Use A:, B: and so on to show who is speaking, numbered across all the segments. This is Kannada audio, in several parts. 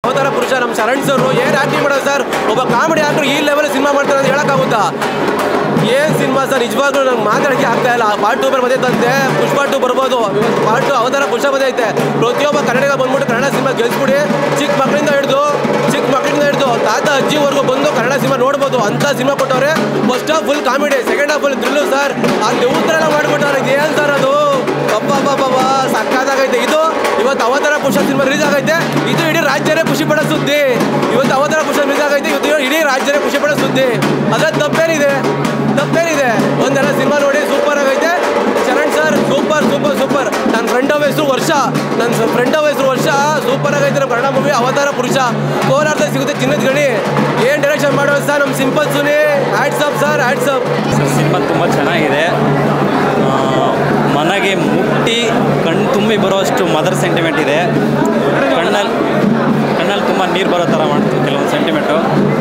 A: ಅವತಾರ ಪುರುಷ ನಮ್ಮ ಶರಣ್ ಸರ್ ಏನು ಆಕ್ಟಿಂಗ್ ಮಾಡೋದು ಸರ್ ಒಬ್ಬ ಕಾಮಿಡಿ ಆಕ್ಟರ್ ಈ ಲೆವೆಲ್ ಸಿನಿಮಾ ಮಾಡ್ತಾರೆ ಅಂತ ಹೇಳೋಕ್ಕಾಗುತ್ತಾ ಏನು ಸಿನಿಮಾ ಸರ್ ನಿಜವಾಗ್ಲೂ ನಂಗೆ ಮಾತಾಡೋಕ್ಕೆ ಆಗ್ತಾ ಇಲ್ಲ ಪಾರ್ಟ್ ಟೂ ಬಂದೇ ತಂದೆ ಪುಷ್ಪ ಟು ಬರ್ಬೋದು ಇವತ್ತು ಪಾರ್ಟ್ ಟು ಅವತಾರ ಪುರುಷ ಬಂದೈತೆ ಪ್ರತಿಯೊಬ್ಬ ಕನ್ನಡಿಗ ಬಂದ್ಬಿಟ್ಟು ಕನ್ನಡ ಸಿನಿಮಾ ಗೆಲ್ಸ್ಬಿಡಿ ಚಿಕ್ಕ ಮಕ್ಕಳಿಂದ ಹಿಡಿದು ಚಿಕ್ಕ ಮಕ್ಕಳಿಂದ ಹಿಡಿದು ತಾತ ಅಜ್ಜಿವರೆಗೂ ಬಂದು ಕನ್ನಡ ಸಿನಿಮಾ ನೋಡ್ಬೋದು ಅಂತ ಸಿನಿಮಾ ಕೊಟ್ಟವ್ರೆ first half full comedy second half full thrill sir ಆ ಉತ್ತರ ಎಲ್ಲ ಮಾಡ್ಬಿಟ್ಟವ್ರೆ ಏನು ಸರ್ ಅದು ಅಪ್ಪ ಅಪ್ಪ ಅಪ್ಪ ಸಕ್ಕತ್ತಾಗೈತೆ ಇದು ಇವತ್ತು ಅವತಾರ ಪುರುಷ ಸಿನಿಮಾ ರಿಲೀಸ್ ಆಗೈತೆ ಇದು ಇಡೀ ರಾಜ್ಯನೇ ಖುಷಿ ಪಡೋ ಸುದ್ದಿ ಇವತ್ತು ಅವತಾರ ಪುರುಷ ರಿಲೀಸ್ ಆಗೈತೆ ಇವತ್ತು ಇಡೀ ರಾಜ್ಯನೇ ಖುಷಿ ಪಡೋ ಸುದ್ದಿ ಅದ್ರ ತಪ್ಪೇನಿದೆ ತಪ್ಪೇನಿದೆ ಒಂದೆಲ್ಲ ಸಿನಿಮಾ ನೋಡಿ ಸೂಪರ್ ಆಗೈತೆ Charan sir super super super ನನ್ನ ಫ್ರೆಂಡ್ ಅವ್ರ ಹೆಸರು ವರ್ಷ ನನ್ನ ಫ್ರೆಂಡ್ ಅವ್ರ ಹೆಸರು ವರ್ಷ ಸೂಪರ್ ಆಗೈತೆ ನಮ್ಮ ಕನ್ನಡ ಮೂವಿ ಅವತಾರ ಪುರುಷ ಕೋಲಾರದಲ್ಲಿ ಸಿಗುತ್ತೆ ಚಿನ್ನದ ಗಣಿ ಏನು ಡೈರೆಕ್ಷನ್ ಮಾಡೋದು ಸರ್ ನಮ್ಮ simple Suni hats up sir hats up
B: sir cinema ತುಂಬ ಚೆನ್ನಾಗಿದೆ ಆ, ಮನಗೆ ಮುಟ್ಟಿ ಕಣ್ಣು ತುಂಬಿ ಬರೋಷ್ಟು ಮದರ್ ಸೆಂಟಿಮೆಂಟ್ ಇದೆ ಕಣ್ಣಲ್ಲಿ ಕಣ್ಣಲ್ಲಿ ತುಂಬ ನೀರು ಬರೋ ಥರ ಮಾಡ್ತು ಕೆಲವೊಂದು ಸೆಂಟಿಮೆಂಟು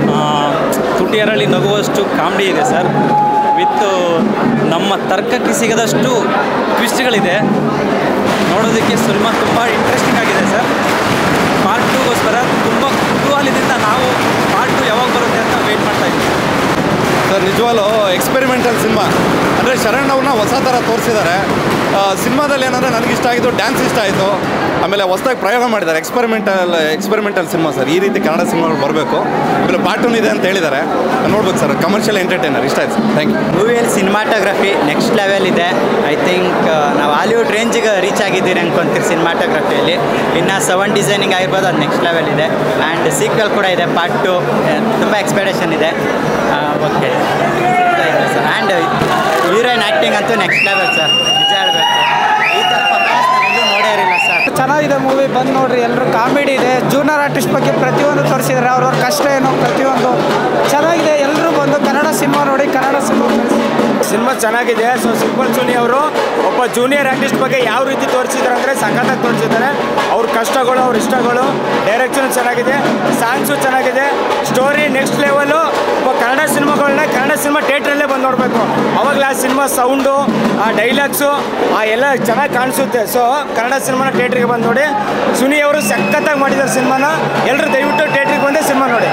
B: ತುಟಿಯರಲ್ಲಿ ನಗುವಷ್ಟು ಕಾಮಿಡಿ ಇದೆ ಸರ್ ವಿತ್ ನಮ್ಮ ತರ್ಕಕ್ಕೆ ಸಿಗದಷ್ಟು ಟ್ವಿಸ್ಟ್ಗಳಿದೆ ನೋಡೋದಕ್ಕೆ ಸಿನಿಮಾ ತುಂಬ ಇಂಟ್ರೆಸ್ಟಿಂಗ್ ಆಗಿದೆ ಸರ್ ಪಾರ್ಟ್ ಟೂಗೋಸ್ಕರ ತುಂಬ ಕುತೂಹಲದಿಂದ ನಾವು ಪಾರ್ಟ್ ಟು ಯಾವಾಗ ಬರುತ್ತೆ ಅಂತ ವೆಯ್ಟ್ ಮಾಡ್ತಾ ಇದ್ದೀವಿ
C: ಸರ್ ನಿಜವಾಗ್ಲೂ ಎಕ್ಸ್ಪೆರಿಮೆಂಟಲ್ ಸಿನಿಮಾ ಅಂದರೆ ಶರಣ್ ಅವ್ರನ್ನ ಹೊಸ ಥರ ತೋರಿಸಿದ್ದಾರೆ ಸಿನಿಮಾದಲ್ಲಿ ಏನಂದರೆ ನನಗೆ ಇಷ್ಟ ಆಗಿದ್ದು ಡ್ಯಾನ್ಸ್ ಇಷ್ಟ ಆಯಿತು ಆಮೇಲೆ ಹೊಸದಾಗಿ ಪ್ರಯೋಗ ಮಾಡಿದ್ದಾರೆ ಎಕ್ಸ್ಪೆರಿಮೆಂಟಲ್ ಎಕ್ಸ್ಪೆರಿಮೆಂಟಲ್ ಸಿನಿಮಾ ಸರ್ ಈ ರೀತಿ ಕನ್ನಡ ಸಿನಿಮಾಗಳು ಬರಬೇಕು ಆಮೇಲೆ ಪಾರ್ಟೂನ್ ಇದೆ ಅಂತ ಹೇಳಿದ್ದಾರೆ ನೋಡ್ಬೇಕು ಸರ್ ಕಮರ್ಷಿಯಲ್ ಎಂಟರ್ಟೈನರ್ ಇಷ್ಟ ಆಯ್ತು ಸರ್ ಥ್ಯಾಂಕ್ ಯು
D: ಮೂವಿಯಲ್ಲಿ ಸಿನಿಮಾಟೋಗ್ರಫಿ ನೆಕ್ಸ್ಟ್ ಲೆವೆಲ್ ಇದೆ ಐ ಥಿಂಕ್ ನಾವು ಹಾಲಿವುಡ್ ರೇಂಜಿಗೆ ರೀಚ್ ಆಗಿದ್ದೀರಿ ಅನ್ಕೊಂತೀರಿ ಸಿನಿಮಾಟೋಗ್ರಫಿಯಲ್ಲಿ ಇನ್ನು ಸೌಂಡ್ ಡಿಸೈನಿಂಗ್ ಆಗಿರ್ಬೋದು ಅದು ನೆಕ್ಸ್ಟ್ ಲೆವೆಲ್ ಇದೆ ಆ್ಯಂಡ್ ಸೀಕ್ವೆಲ್ ಕೂಡ ಇದೆ ಪಾರ್ಟ್ ಟು ತುಂಬ ಎಕ್ಸ್ಪೆಕ್ಟೇಷನ್ ಇದೆ okay sir and heroine acting ಅಂತೂ ನೆಕ್ಸ್ಟ್ ಲೆವೆಲ್ ಸರ್ ನಿಜ ಹೇಳಬೇಕು ಈ ಥರ ಪರ್ಫಾರ್ಮೆನ್ಸ್ ಎಲ್ಲೂ ನೋಡೇ ಇರಲಿಲ್ಲ ಸರ್
E: ಚೆನ್ನಾಗಿದೆ ಮೂವಿ ಬಂದು ನೋಡ್ರಿ ಎಲ್ಲರೂ ಕಾಮಿಡಿ ಇದೆ ಜೂನಿಯರ್ ಆರ್ಟಿಸ್ಟ್ ಬಗ್ಗೆ ಪ್ರತಿಯೊಂದು ತೋರಿಸಿದ್ದಾರೆ ಅವ್ರವ್ರ ಕಷ್ಟ ಏನು ಪ್ರತಿಯೊಂದು ಚೆನ್ನಾಗಿದೆ ಎಲ್ಲರೂ ಬಂದು ಕನ್ನಡ ಸಿನಿಮಾ ನೋಡಿ ಕನ್ನಡ ಸಿನಿಮಾ
F: ಸಿನಿಮಾ ಚೆನ್ನಾಗಿದೆ ಸೊ ಸಿಂಪಲ್ ಸುನಿ ಅವರು ಒಬ್ಬ ಜೂನಿಯರ್ ಆರ್ಟಿಸ್ಟ್ ಬಗ್ಗೆ ಯಾವ ರೀತಿ ತೋರಿಸಿದ್ದಾರೆ ಅಂದರೆ ಸಖತ್ತಾಗಿ ತೋರಿಸಿದ್ದಾರೆ ಅವ್ರ ಕಷ್ಟಗಳು ಅವ್ರ ಇಷ್ಟಗಳು ಡೈರೆಕ್ಷನ್ ಚೆನ್ನಾಗಿದೆ ಸಾಂಗ್ಸು ಚೆನ್ನಾಗಿದೆ ಸ್ಟೋರಿ ನೆಕ್ಸ್ಟ್ ಲೆವೆಲು ಒಬ್ಬ ಕನ್ನಡ ಸಿನಿಮಾಗಳನ್ನ ಕನ್ನಡ ಸಿನಿಮಾ ಥಿಯೇಟ್ರಲ್ಲೇ ಬಂದು ನೋಡಬೇಕು ಅವಾಗಲೇ ಆ ಸಿನಿಮಾ ಸೌಂಡು ಆ ಡೈಲಾಗ್ಸು ಆ ಎಲ್ಲ ಚೆನ್ನಾಗಿ ಕಾಣಿಸುತ್ತೆ ಸೊ ಕನ್ನಡ ಸಿನಿಮಾನ ಥಿಯೇಟ್ರಿಗೆ ಬಂದು ನೋಡಿ ಸುನಿ ಅವರು ಸಖತ್ತಾಗಿ ಮಾಡಿದ್ದಾರೆ ಸಿನಿಮಾನ ಎಲ್ಲರೂ ದಯವಿಟ್ಟು ಥಿಯೇಟ್ರಿಗೆ ಬಂದೇ ಸಿನಿಮಾ ನೋಡಿ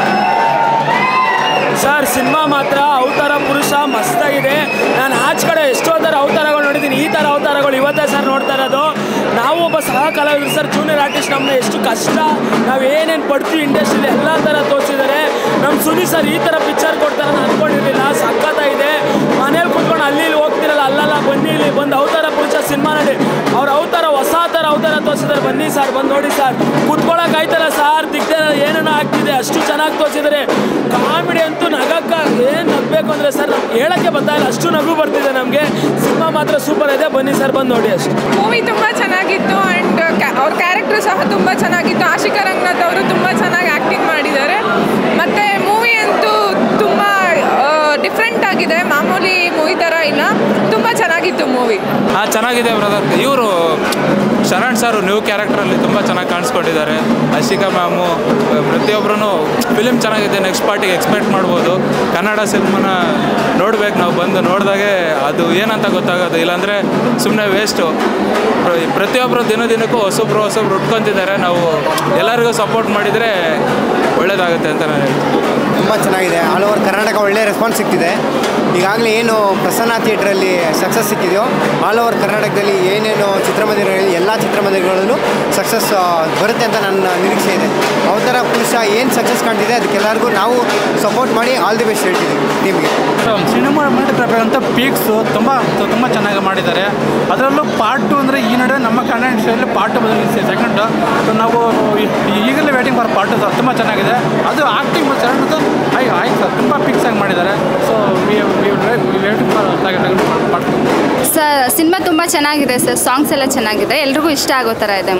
G: ಸರ್ ಸಿನಿಮಾ ಮಾತ್ರ ಅವತಾರ ಪುರುಷ ಮಸ್ತಾಗಿದೆ ನಾನು ಆಚೆ ಕಡೆ ಎಷ್ಟೋ ಥರ ಅವತಾರಗಳು ನೋಡಿದ್ದೀನಿ ಈ ಥರ ಅವತಾರಗಳು ಇವತ್ತೇ ಸರ್ ನೋಡ್ತಾ ಇರೋದು ನಾವು ಒಬ್ಬ ಸಹ ಕಲಾವಿದರು ಸರ್ ಜೂನಿಯರ್ ಆರ್ಟಿಸ್ಟ್ ನಮ್ಮನ್ನ ಎಷ್ಟು ಕಷ್ಟ ನಾವು ಏನೇನು ಪಡ್ತೀವಿ ಇಂಡಸ್ಟ್ರಿಲಿ ಎಲ್ಲ ಥರ ತೋರಿಸಿದ್ದಾರೆ ನಮ್ಮ ಸುನಿ ಸರ್ ಈ ಥರ ಪಿಕ್ಚರ್ ಕೊಡ್ತಾರೆ ಅಂತ ಅಂದ್ಕೊಂಡಿರಲಿಲ್ಲ ಸಖತ್ತಾಗಿದೆ ಮನೇಲಿ ಕೂತ್ಕೊಂಡು ಅಲ್ಲಿ ಇಲ್ಲಿ ಹೋಗ್ತಿರಲ್ಲ ಅಲ್ಲಲ್ಲ ಬನ್ನಿ ಇಲ್ಲಿ ಬಂದು ಅವತಾರ ಪುರುಷ ಸಿನಿಮಾ ನೋಡಿ ಅವ್ರ ಅವತಾರ ಹೊಸ ಥರ ಅವತಾರ ತೋರಿಸಿದ್ದಾರೆ ಬನ್ನಿ ಸರ್ ಬಂದು ನೋಡಿ ಸರ್ ಕುತ್ಕೊಳಕ್ ಆಯ್ತಲ್ಲ ಸರ್ ದಿಗ್ದೆ ಏನೇನೋ ಆಗ್ತಿದೆ ಅಷ್ಟು ಚೆನ್ನಾಗಿ ತೋರಿಸಿದ್ದಾರೆ ಕಾಮಿಡಿ ಅಂತೂ ನಗಕ್ಕ ಏನು ನಗಬೇಕು ಅಂದರೆ ಸರ್ ನಮ್ಗೆ ಹೇಳಕ್ಕೆ ಬರ್ತಾ ಇಲ್ಲ ಅಷ್ಟು ನಗು ಬರ್ತಿದೆ ನಮಗೆ ಸಿನಿಮಾ ಮಾತ್ರ ಸೂಪರ್ ಇದೆ ಬನ್ನಿ ಸರ್ ಬಂದು ನೋಡಿ ಅಷ್ಟು
H: ಮೂವಿ ತುಂಬ ಚೆನ್ನಾಗಿತ್ತು ಆ್ಯಂಡ್ ಅವ್ರ ಕ್ಯಾರೆಕ್ಟರ್ ಸಹ ತುಂಬ ಚೆನ್ನಾಗಿತ್ತು ಆಶಿಕಾ ರಂಗನಾಥ್ ಅವರು ತುಂಬ ಚೆನ್ನಾಗಿ ಆ್ಯಕ್ಟಿಂಗ್ ಮಾಡಿದ್ದಾರೆ ಮತ್ತು ಮೂವಿ ಅಂತೂ ತುಂಬ ಡಿಫ್ರೆಂಟ್ ಆಗಿದೆ ಮಾಮೂಲಿ ಮೂವಿ ಥರ ಇಲ್ಲ ತುಂಬ ಚೆನ್ನಾಗಿತ್ತು ಮೂವಿ
I: ಹಾಂ ಚೆನ್ನಾಗಿದೆ ಬ್ರದರ್ ಇವರು ಶರಣ್ ಸರ್ ನ್ಯೂ ಕ್ಯಾರೆಕ್ಟ್ರಲ್ಲಿ ತುಂಬ ಚೆನ್ನಾಗಿ ಕಾಣಿಸ್ಕೊಂಡಿದ್ದಾರೆ ಅಶಿಕಾ ಮ್ಯಾಮು ಪ್ರತಿಯೊಬ್ಬರೂ ಫಿಲಿಮ್ ಚೆನ್ನಾಗಿದೆ ನೆಕ್ಸ್ಟ್ ಪಾರ್ಟಿಗೆ ಎಕ್ಸ್ಪೆಕ್ಟ್ ಮಾಡ್ಬೋದು ಕನ್ನಡ ಸಿನಿಮಾನ ನೋಡ್ಬೇಕು ನಾವು ಬಂದು ನೋಡಿದಾಗೆ ಅದು ಏನಂತ ಗೊತ್ತಾಗೋದು ಇಲ್ಲಾಂದರೆ ಸುಮ್ಮನೆ ವೇಸ್ಟು ಪ್ರತಿಯೊಬ್ಬರು ದಿನ ದಿನಕ್ಕೂ ಹೊಸೊಬ್ರು ಹೊಸೊಬ್ರು ಉಟ್ಕೊತಿದ್ದಾರೆ ನಾವು ಎಲ್ಲರಿಗೂ ಸಪೋರ್ಟ್ ಮಾಡಿದರೆ ಒಳ್ಳೇದಾಗುತ್ತೆ ಅಂತ ನಾನು ಹೇಳ್ತೀನಿ
J: ತುಂಬ ಚೆನ್ನಾಗಿದೆ ಆಲ್ ಓವರ್ ಕರ್ನಾಟಕ ಒಳ್ಳೆ ರೆಸ್ಪಾನ್ಸ್ ಸಿಗ್ತಿದೆ ಈಗಾಗಲೇ ಏನು ಪ್ರಸನ್ನ ಥಿಯೇಟ್ರಲ್ಲಿ ಸಕ್ಸಸ್ ಸಿಕ್ಕಿದೆಯೋ ಆಲ್ ಓವರ್ ಕರ್ನಾಟಕದಲ್ಲಿ ಏನೇನು ಚಿತ್ರಮಂದಿರಗಳಲ್ಲಿ ಎಲ್ಲ ಚಿತ್ರಮಂದಿರಗಳಲ್ಲೂ ಸಕ್ಸಸ್ ಬರುತ್ತೆ ಅಂತ ನನ್ನ ನಿರೀಕ್ಷೆ ಇದೆ ಅವತರ ಪುರುಷ ಏನು ಸಕ್ಸಸ್ ಕಾಣ್ತಿದೆ ಅದಕ್ಕೆಲ್ಲರಿಗೂ ನಾವು ಸಪೋರ್ಟ್ ಮಾಡಿ ಆಲ್ ದಿ ಬೆಸ್ಟ್ ಹೇಳ್ತಿದ್ದೀವಿ ಟೀಮ್ಗೆ
K: ಸಿನಿಮಾ ಮಾಡಿದ್ರೆ ಅಂತ ಪೀಕ್ಸು ತುಂಬ ತುಂಬ ಚೆನ್ನಾಗಿ ಮಾಡಿದ್ದಾರೆ ಅದರಲ್ಲೂ ಪಾರ್ಟ್ ಟು ಅಂದರೆ ಈ ನಡುವೆ ನಮ್ಮ ಕನ್ನಡ ಇಂಡಸ್ಟ್ರಿಯಲ್ಲಿ ಪಾರ್ಟ್ ಟು ಸೆಕೆಂಡ್ ನಾವು ಈ- ಈಗಲೇ waiting for part two sir ತುಂಬ ಚೆನ್ನಾಗಿದೆ ಅದು ಆ್ಯಕ್ಟಿಂಗ್ ಸೆಕೆಂಡ್ ಆಯ್ ಆಯ್ತು ಸರ್ ತುಂಬ ಪಿಕ್ಸ್ ಆಗಿ ಮಾಡಿದ್ದಾರೆ so waiting for part two
L: sir cinema ತುಂಬ ಚೆನ್ನಾಗಿದೆ ಸರ್ ಸಾಂಗ್ಸ್ ಎಲ್ಲ ಚೆನ್ನಾಗಿದೆ ಎಲ್ರಿಗೂ ಇಷ್ಟ ಆಗೋ ಥರ ಇದೆ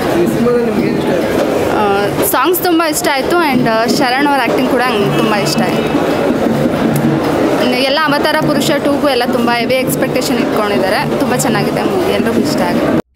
L: ಸಾಂಗ್ಸ್ ತುಂಬ ಇಷ್ಟ ಆಯಿತು ಆ್ಯಂಡ್ ಶರಣ್ ಅವ್ರ ಆ್ಯಕ್ಟಿಂಗ್ ಕೂಡ ತುಂಬ ಇಷ್ಟ ಆಯಿತು ಎಲ್ಲ ಅವತಾರ ಪುರುಷ ಟೂಗೂ ಎಲ್ಲ ತುಂಬ ಹೆವಿ ಎಕ್ಸ್ಪೆಕ್ಟೇಷನ್ ಇಟ್ಕೊಂಡಿದ್ದಾರೆ ತುಂಬ ಚೆನ್ನಾಗಿದೆ ಮೂವಿ ಎಲ್ರಿಗೂ ಇಷ್ಟ ಆಗಿದೆ